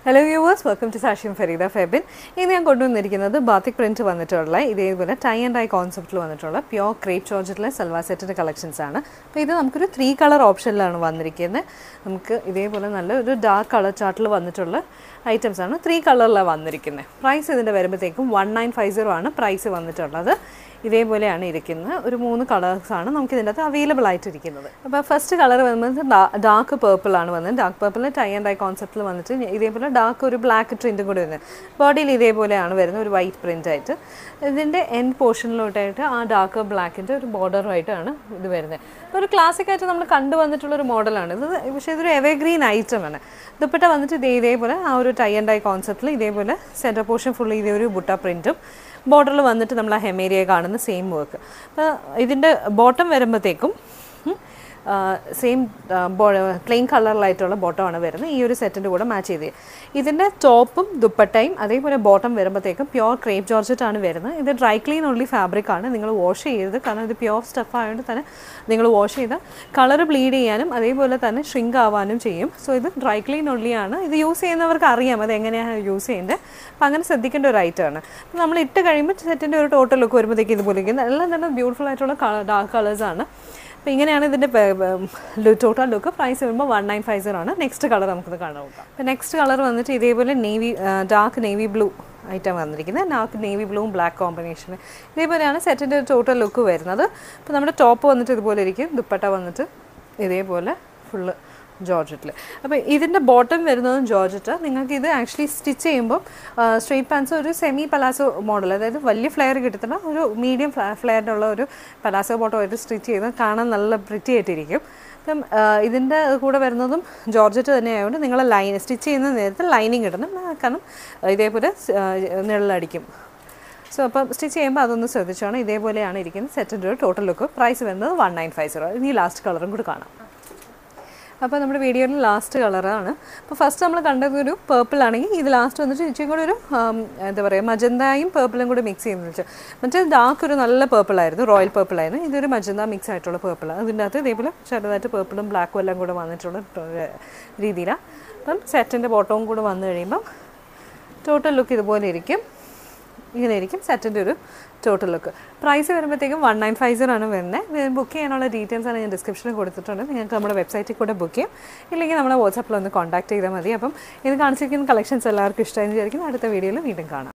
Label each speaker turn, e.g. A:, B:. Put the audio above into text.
A: hello viewers welcome to Sashim Fareeda Febin ഇന്ന് ഞാൻ കൊണ്ടുവന്നിരിക്കുന്നത് ബാത്തിക് പ്രിന്റ് വന്നിട്ടുള്ള ഇതേപോലെ ടൈ ആൻഡ് ഡൈ കോൺസെപ്റ്റിൽ വന്നിട്ടുള്ള പ്യോർ ക്രേപ്പ് ചോർജറ്റിലെ സൽവാർ സെറ്റിൻ്റെ കളക്ഷൻസ് ആണ് അപ്പോൾ ഇത് നമുക്കൊരു ത്രീ കളർ ഓപ്ഷനിലാണ് വന്നിരിക്കുന്നത് നമുക്ക് ഇതേപോലെ നല്ല ഒരു ഡാർക്ക് കളർ ചാർട്ടിൽ വന്നിട്ടുള്ള ഐറ്റംസ് ആണ് ത്രീ കളറിലാണ് വന്നിരിക്കുന്നത് പ്രൈസ് ഇതിൻ്റെ വരുമ്പോഴത്തേക്കും വൺ നയൻ ഫൈവ് സീറോ ആണ് പ്രൈസ് വന്നിട്ടുള്ളത് ഇതേപോലെയാണ് ഇരിക്കുന്നത് ഒരു മൂന്ന് കളേഴ്സാണ് നമുക്ക് ഇതിൻ്റെ അകത്ത് അവൈലബിൾ ആയിട്ടിരിക്കുന്നത് അപ്പോൾ ഫസ്റ്റ് കളർ വന്നത് ഡാർക്ക് പേർപ്പിൾ ആണ് വന്നത് dark purple tie and dye കോൺസെപ്റ്റിൽ വന്നിട്ട് ഇതേപോലെ ഡാർക്ക് ഒരു ബ്ലാക്ക് പ്രിൻറ്റും കൂടി വരുന്നത് ബോഡിയിൽ ഇതേപോലെയാണ് വരുന്നത് ഒരു വൈറ്റ് പ്രിൻ്റ് ആയിട്ട് ഇതിൻ്റെ എൻഡ് പോർഷനിലോട്ടായിട്ട് ആ ഡാർക്ക് ബ്ലാക്കിൻ്റെ ഒരു ബോർഡറുമായിട്ടാണ് ഇത് വരുന്നത് അപ്പോൾ ഒരു ക്ലാസിക് ആയിട്ട് നമ്മൾ കണ്ടു വന്നിട്ടുള്ള ഒരു മോഡലാണ് ഇത് പക്ഷേ ഇതൊരു എവർഗ്രീൻ ഐറ്റമാണ് ദുപ്പട്ട വന്നിട്ട് ഇതേ ഇതേപോലെ ആ ഒരു ടൈ ആൻഡ് ഡൈ കോൺസെപ്റ്റിൽ ഇതേപോലെ സെൻറ്റർ പോർഷൻ ഫുള്ള് ഇതേ ഒരു ബുട്ട പ്രിൻറ്റും ബോർഡറിൽ വന്നിട്ട് നമ്മൾ ആ ഹെമേരിയ കാണുന്ന സെയിം വർക്ക് അപ്പോൾ ഇതിൻ്റെ ബോട്ടം വരുമ്പോഴത്തേക്കും സെയിം പ്ലെയിൻ കളറിലായിട്ടുള്ള ബോട്ടമാണ് വരുന്നത് ഈ ഒരു സെറ്റിൻ്റെ കൂടെ മാച്ച് ചെയ്ത് ഇതിൻ്റെ ടോപ്പും ദുപ്പട്ടയും അതേപോലെ ബോട്ടം വരുമ്പോഴത്തേക്കും പ്യോർ ക്രേപ്പ് ജോർജറ്റ് ആണ് വരുന്നത് ഇത് ഡ്രൈ ക്ലീൻ ഉള്ളി ഫാബ്രിക് ആണ് നിങ്ങൾ വാഷ് ചെയ്യരുത് കാരണം ഇത് പ്യോർ സ്റ്റഫ് ആയതുകൊണ്ട് തന്നെ നിങ്ങൾ വാഷ് ചെയ്താൽ കളർ ബ്ലീഡ് ചെയ്യാനും അതേപോലെ തന്നെ ഷ്രിങ്ക് ആവാനും ചെയ്യും സോ ഇത് ഡ്രൈ ക്ലീൻ ഉള്ളിയാണ് ഇത് യൂസ് ചെയ്യുന്നവർക്ക് അറിയാം അത് എങ്ങനെയാണ് യൂസ് ചെയ്യുന്നത് അപ്പോൾ അങ്ങനെ ശ്രദ്ധിക്കേണ്ട ഒരു ഐറ്റമാണ് അപ്പോൾ നമ്മൾ ഇട്ട് കഴിയുമ്പോൾ സെറ്റിൻ്റെ ഒരു ടോട്ടൽ ലുക്ക് വരുമ്പോഴത്തേക്ക് ഇതുപോലെ ഇരിക്കുന്നത് എല്ലാം തന്നെ ബ്യൂട്ടിഫുൾ ആയിട്ടുള്ള ഡാർക്ക് കളേഴ്സാണ് അപ്പോൾ ഇങ്ങനെയാണ് ഇതിൻ്റെ ടോട്ടൽ ലുക്ക് പ്രൈസ് വരുമ്പോൾ വൺ നയൻ ഫൈവ് സീറോ ആണ് നെക്സ്റ്റ് കളർ നമുക്കിത് കാണാൻ നോക്കാം അപ്പോൾ നെക്സ്റ്റ് കളർ വന്നിട്ട് ഇതേപോലെ navy dark navy blue item വന്നിരിക്കുന്നത് ഡാർക്ക് നേവി ബ്ലൂവും ബ്ലാക്ക് കോമ്പിനേഷൻ ഇതേപോലെയാണ് സെറ്റിൻ്റെ ടോട്ടൽ ലുക്ക് വരുന്നത് അപ്പോൾ നമ്മുടെ ടോപ്പ് വന്നിട്ട് ഇതുപോലെ ഇരിക്കും ദുപ്പട്ട വന്നിട്ട് ഇതേപോലെ ഫുള്ള് ജോർജറ്റിൽ അപ്പോൾ ഇതിൻ്റെ ബോട്ടം വരുന്നതും ജോർജറ്റ് നിങ്ങൾക്ക് ഇത് ആക്ച്വലി സ്റ്റിച്ച് ചെയ്യുമ്പോൾ സ്ട്രെയിറ്റ് പാൻസ് ഒരു സെമി പലാസോ മോഡൽ അതായത് വലിയ ഫ്ലെയർ കിട്ടത്തില്ല ഒരു മീഡിയം ഫ്ലെയറിനുള്ള ഒരു പലാസോ ബോട്ടം ആയിട്ട് സ്റ്റിച്ച് ചെയ്ത് കാണാൻ നല്ല പ്രിറ്റി ആയിട്ടിരിക്കും അപ്പം ഇതിൻ്റെ കൂടെ വരുന്നതും ജോർജറ്റ് തന്നെയായതുകൊണ്ട് നിങ്ങൾ ലൈൻ സ്റ്റിച്ച് ചെയ്യുന്ന നേരത്തെ ലൈനിങ് ഇടണം കാരണം ഇതേപോലെ നിഴലടിക്കും സോ അപ്പം സ്റ്റിച്ച് ചെയ്യുമ്പോൾ അതൊന്ന് ശ്രദ്ധിച്ചാണ് ഇതേപോലെയാണ് ഇരിക്കുന്നത് സെറ്റിൻ്റെ ഒരു ടോട്ടൽ ലുക്ക് പ്രൈസ് വരുന്നത് വൺ നയൻ ഫൈവ് സീറോ ഇനി ലാസ്റ്റ് കളറും കൂടി കാണാം അപ്പോൾ നമ്മുടെ വീഡിയോയിൽ ലാസ്റ്റ് കളറാണ് അപ്പോൾ ഫസ്റ്റ് നമ്മൾ കണ്ടത് ഒരു പേർപ്പിൾ ആണെങ്കിൽ ഇത് ലാസ്റ്റ് വന്നിട്ട് ഇച്ചിരി കൂടെ ഒരു എന്താ പറയുക മജന്തയും പേർപ്പിളും കൂടി മിക്സ് ചെയ്യുന്നത് വെച്ചാൽ മറ്റേ ഡാർക്ക് ഒരു നല്ല പേർപ്പിൾ ആയിരുന്നു റോയൽ പേർപ്പിൾ ആയിരുന്നു ഇതൊരു മജന്ത മിക്സ് ആയിട്ടുള്ള പേർപ്പിൾ അതിൻ്റെ അകത്ത് ഇതേപോലെ ചെറുതായിട്ട് പേർപ്പിളും ബ്ലാക്കും എല്ലാം കൂടെ വന്നിട്ടുള്ള രീതിയിലാണ് അപ്പം സെറ്റിൻ്റെ ബോട്ടവും കൂടെ വന്നു കഴിയുമ്പം ടോട്ടൽ ലുക്ക് ഇതുപോലെ ഇരിക്കും ഇങ്ങനെ ഇരിക്കും സെറ്റിൻ്റെ ഒരു ടോട്ടൽ ലുക്ക് പ്രൈസ് വരുമ്പോഴത്തേക്കും വൺ നയൻ ഫൈവ് സീറോ ആണ് വരുന്നത് ബുക്ക് ചെയ്യാനുള്ള ഡീറ്റെയിൽസ് ആണ് ഞാൻ ഡിസ്ക്രിപ്ഷനിൽ കൊടുത്തിട്ടുണ്ട് നിങ്ങൾക്ക് നമ്മുടെ വെബ്സൈറ്റിൽ കൂടെ ബുക്ക് ചെയ്യും ഇല്ലെങ്കിൽ നമ്മുടെ വാട്സാപ്പിൽ ഒന്ന് കോൺടാക്ട് ചെയ്താൽ മതി അപ്പം ഇത് കാണിച്ചിരിക്കുന്ന കളക്ഷൻസ് എല്ലാവർക്കും ഇഷ്ടമായി വിചാരിക്കുന്നു അടുത്ത വീഡിയോയിൽ വീണ്ടും കാണാം